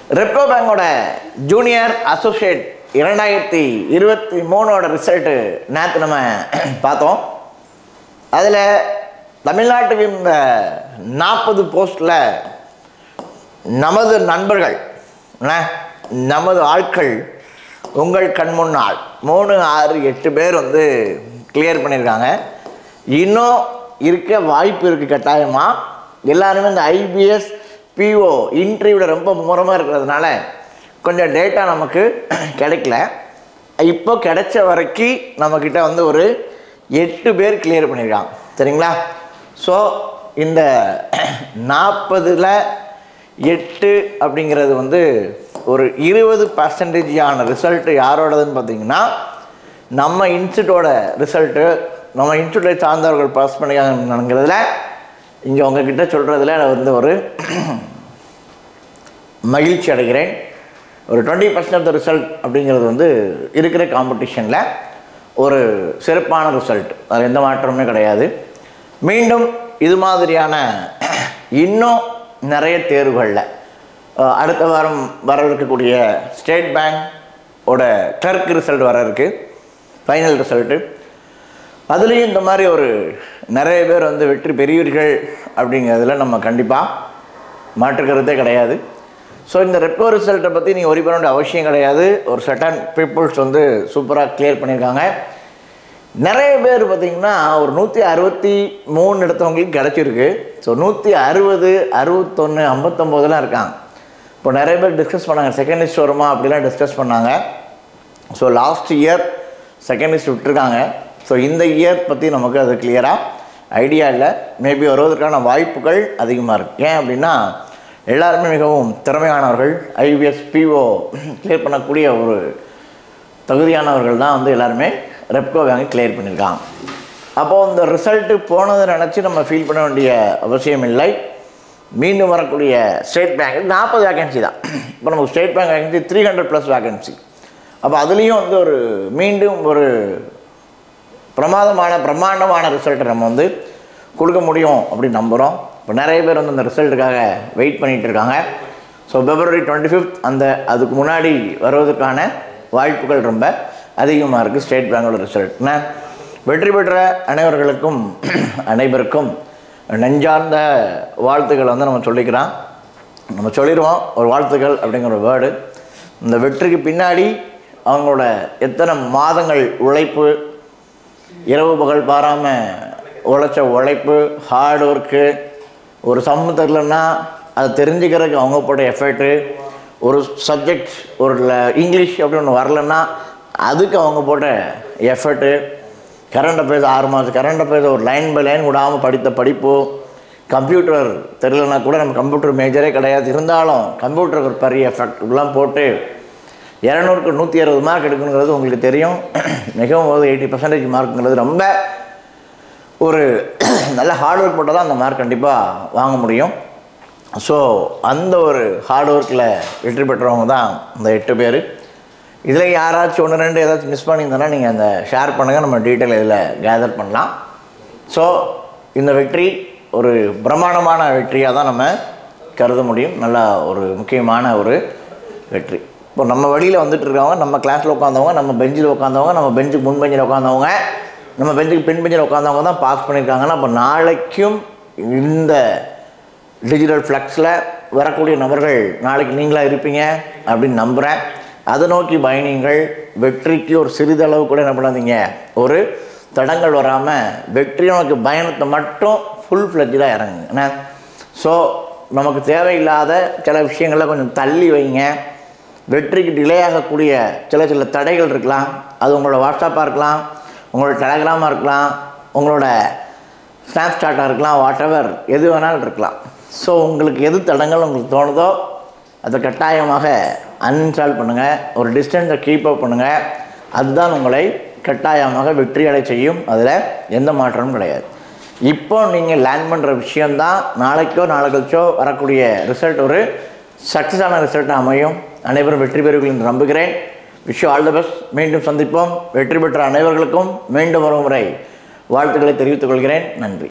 ரெப்கோ பேங்கோட junior associate இரண்டாயிரத்தி இருபத்தி மூணோட ரிசல்ட்டு நேற்று நம்ம பார்த்தோம் அதில் தமிழ்நாட்டுக்கு இந்த நாற்பது போஸ்டில் நமது நண்பர்கள் என்ன? நமது ஆட்கள் உங்கள் கண் முன்னால் மூணு ஆறு எட்டு பேர் வந்து கிளியர் பண்ணியிருக்காங்க இன்னும் இருக்க வாய்ப்பு இருக்குது கட்டாயமாக எல்லாருமே இந்த ஐபிஎஸ் பிஓ இன்டர்வியூவில் ரொம்ப மும்முரமாக இருக்கிறதுனால கொஞ்சம் டேட்டா நமக்கு கிடைக்கல இப்போ கிடைச்ச வரைக்கும் நம்மக்கிட்ட வந்து ஒரு எட்டு பேர் கிளியர் பண்ணியிருக்காங்க சரிங்களா ஸோ இந்த நாற்பதில் எட்டு அப்படிங்கிறது வந்து ஒரு இருபது பர்சன்டேஜான ரிசல்ட்டு யாரோடதுன்னு பார்த்தீங்கன்னா நம்ம இன்ஸ்டியூட்டோட ரிசல்ட்டு நம்ம இன்ஸ்டியூட்டை சார்ந்தவர்கள் பாஸ் பண்ணிக்காங்கிறதுல இங்கே உங்ககிட்ட சொல்கிறதுல வந்து ஒரு மகிழ்ச்சி அடைகிறேன் ஒரு twenty percent of the result அப்படிங்கிறது வந்து இருக்கிற காம்படிஷனில் ஒரு சிறப்பான ரிசல்ட் அது எந்த மாற்றமுமே கிடையாது மீண்டும் இது மாதிரியான இன்னும் நிறைய தேர்வுகளில் அஹ், அடுத்த வாரம் வர இருக்கக்கூடிய ஸ்டேட் பேங்க் ஓட கிளர்க் ரிசல்ட் வர இருக்கு ஃபைனல் ரிசல்ட்டு அதுலேயும் இந்த மாதிரி ஒரு நிறைய பேர் வந்து வெற்றி பெரியவர்கள் அப்படிங்கிறதுல நம்ம கண்டிப்பாக மாற்றுக்கிறதே கிடையாது ஸோ இந்த ரெப்போ ரிசல்ட்டை பற்றி நீங்கள் ஒரி பண்ண வேண்டிய அவசியம் கிடையாது ஒரு சட்டன் பீப்புள்ஸ் வந்து சூப்பராக கிளியர் பண்ணியிருக்காங்க நிறைய பேர் பார்த்தீங்கன்னா ஒரு நூற்றி அறுபத்தி மூணு எடுத்தவங்களுக்கு கிடச்சிருக்கு ஸோ நூற்றி அறுபது அறுபத்தொன்று ஐம்பத்தொம்போதெல்லாம் இருக்காங்க இப்போ நிறைய பேர் டிஸ்கஸ் பண்ணாங்க செகண்ட் லிஸ்ட் வருமா அப்படிலாம் டிஸ்கஸ் பண்ணாங்க so last year second list விட்டுருக்காங்க ஸோ இந்த இயர் பற்றி நமக்கு அது கிளியராக ஐடியா இல்லை மேபி வருவதற்கான வாய்ப்புகள் அதிகமாக இருக்குது ஏன் அப்படின்னா எல்லாருமே மிகவும் திறமையானவர்கள் ஐபிஎஸ் பிஓ கிளியர் பண்ணக்கூடிய ஒரு தகுதியானவர்கள் தான் வந்து எல்லாருமே ரெப்கோ பேங்க் கிளியர் பண்ணியிருக்காங்க அப்போது இந்த ரிசல்ட்டு போனதை நினச்சி நம்ம ஃபீல் பண்ண வேண்டிய அவசியம் இல்லை மீண்டும் வரக்கூடிய ஸ்டேட் பேங்க் நாற்பது வேகன்சி தான் இப்போ நமக்கு state bank vacancy three hundred plus vacancy அப்போ அதுலேயும் வந்து ஒரு மீண்டும் ஒரு பிரமாதமான பிரம்மாண்டமான ரிசல்ட்டை நம்ம வந்து கொடுக்க முடியும் அப்படின்னு நம்புகிறோம் இப்போ நிறைய பேர் வந்து அந்த ரிசல்ட்டுக்காக வெயிட் பண்ணிகிட்டு இருக்காங்க ஸோ பிப்ரவரி டுவெண்ட்டி ஃபிஃப்த் அந்த அதுக்கு முன்னாடி வருவதற்கான வாய்ப்புகள் ரொம்ப அதிகமாக இருக்குது ஸ்டேட் பேங்கோட ரிசல்ட்னா வெற்றி பெற்ற அனைவர்களுக்கும் அனைவருக்கும் நெஞ்சார்ந்த வாழ்த்துக்களை வந்து நம்ம சொல்லிக்கிறோம் நம்ம சொல்லிடுவோம் ஒரு வாழ்த்துக்கள் அப்படிங்கிற ஒரு வேர்டு இந்த வெற்றிக்கு பின்னாடி அவங்களோட எத்தனை மாதங்கள் உழைப்பு இரவு பகல் பாராமல் உழைச்ச உழைப்பு ஹார்ட் ஒர்க்கு ஒரு சம்மு தெரிலன்னா அதை தெரிஞ்சுக்கிறதுக்கு அவங்க போட்ட எஃபர்ட்டு ஒரு சப்ஜெக்ட் ஒரு ல- இங்கிலீஷ் அப்படின்னு ஒன்று வரலன்னா அதுக்கு அவங்க போட்ட எஃபர்ட்டு கரண்ட் அஃபேர்ஸ் ஆறு மாதம் கரண்ட் அஃபேர்ஸ் ஒரு லைன் பை லைன் விடாமல் படித்த படிப்பு கம்ப்யூட்டர் தெரியலனா கூட நம்ம கம்ப்யூட்டர் மேஜரே கிடையாது இருந்தாலும் கம்ப்யூட்டருக்கு ஒரு பெரிய எஃபெக்ட் இப்படிலாம் போட்டு இரநூறுக்கு நூற்றி அறுபது மார்க் எடுக்கணுங்கிறது உங்களுக்கு தெரியும் மிகவும் ஒரு எயிட்டி பர்சன்டேஜ் மார்க்குங்கிறது ரொம்ப ஒரு நல்ல ஹார்ட் ஒர்க் போட்டால் தான் அந்த மார்க் கண்டிப்பாக வாங்க முடியும் ஸோ அந்த ஒரு ஹார்ட் ஒர்க்கில் வெற்றி பெற்றவங்க தான் இந்த எட்டு பேர் இதில் யாராச்சும் ஒன்று ரெண்டு ஏதாச்சும் மிஸ் பண்ணியிருந்தேன்னா நீங்கள் அந்த ஷேர் பண்ணுங்கள் நம்ம டீட்டெயில் இதில் கேதர் பண்ணலாம் ஸோ இந்த வெற்றி ஒரு பிரம்மாண்டமான வெற்றியாக தான் நம்ம கருத முடியும் நல்ல ஒரு முக்கியமான ஒரு வெற்றி இப்போ நம்ம வழியில் வந்துட்டு இருக்கவங்க நம்ம கிளாஸில் உட்காந்தவங்க நம்ம பெஞ்சில் உட்காந்தவங்க நம்ம பெஞ்சுக்கு முன் பெஞ்சில் உட்காந்தவங்க நம்ம பெஞ்சுக்கு பின் பெஞ்சில் உட்காந்தவங்க தான் பாஸ் பண்ணியிருக்காங்கன்னா அப்போ நாளைக்கும் இந்த டிஜிட்டல் ஃப்ளக்ஸில் வரக்கூடிய நபர்கள் நாளைக்கு நீங்களாக இருப்பீங்க அப்படின்னு நம்புகிறேன் அதை நோக்கி பயணிங்கள் வெற்றிக்கு ஒரு சிறிதளவு கூட என்ன பண்ணாதீங்க ஒரு தடங்கள் வராமல் வெற்றி நமக்கு பயணத்தை மட்டும் ஃபுல் ஃப்ளெஜ்டாக இறங்குங்க என்ன ஸோ நமக்கு தேவையில்லாத சில விஷயங்களை கொஞ்சம் தள்ளி வைங்க வெற்றிக்கு டிலே ஆகக்கூடிய சில சில தடைகள் இருக்கலாம் அது உங்களோட வாட்ஸ்அப்பாக இருக்கலாம் உங்களோட டெலகிராமாக இருக்கலாம் உங்களோட ஸ்னாப்சாட்டாக இருக்கலாம் வாட் எவர் எது வேணாலும் இருக்கலாம் ஸோ உங்களுக்கு எது தடங்கள் உங்களுக்கு தோணுதோ அதை கட்டாயமாக அன்இன்ஸ்டால் பண்ணுங்கள் ஒரு டிஸ்டன்ஸை கீப் அப் பண்ணுங்கள் அதுதான் உங்களை கட்டாயமாக வெற்றி அடை செய்யும் அதில் எந்த மாற்றமும் கிடையாது இப்போ நீங்கள் லேர்ன் பண்ணுற விஷயந்தான் நாளைக்கோ நாளை கழிச்சோ வரக்கூடிய ரிசல்ட் ஒரு சக்ஸஸான ரிசல்ட்டாக அமையும் அனைவரும் வெற்றி பெறுவீர்கள் என்று நம்புகிறேன் விஷ் ஆல் த பெஸ்ட் மீண்டும் சந்திப்போம் வெற்றி பெற்ற அனைவர்களுக்கும் மீண்டும் ஒரு முறை வாழ்த்துக்களை தெரிவித்துக் கொள்கிறேன் நன்றி